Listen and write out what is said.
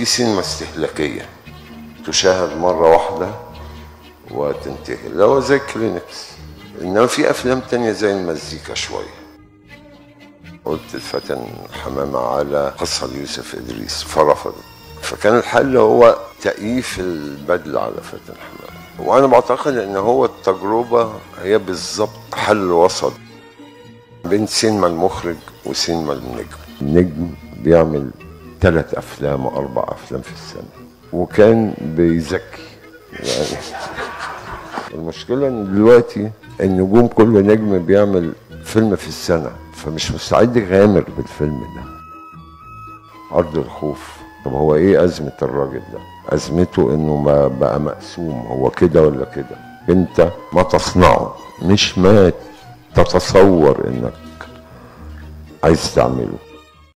في سينما استهلاكيه تشاهد مره واحده وتنتهي اللي هو زي كلينكس انما في افلام تانية زي المزيكا شويه قلت الفتى حمامة على قصة ليوسف إدريس فرفض فكان الحل هو تأييف البدل على فتى حمامة وأنا بعتقد إن هو التجربة هي بالظبط حل وسط بين سينما المخرج وسينما النجم النجم بيعمل ثلاث أفلام وأربع أفلام في السنة وكان بيزكي يعني المشكلة إن دلوقتي النجوم كل نجم بيعمل فيلم في السنة فمش مستعد يغامر بالفيلم ده أرض الخوف طب هو إيه أزمة الراجل ده؟ أزمته إنه ما بقى مقسوم هو كده ولا كده أنت ما تصنعه مش ما تتصور إنك عايز تعمله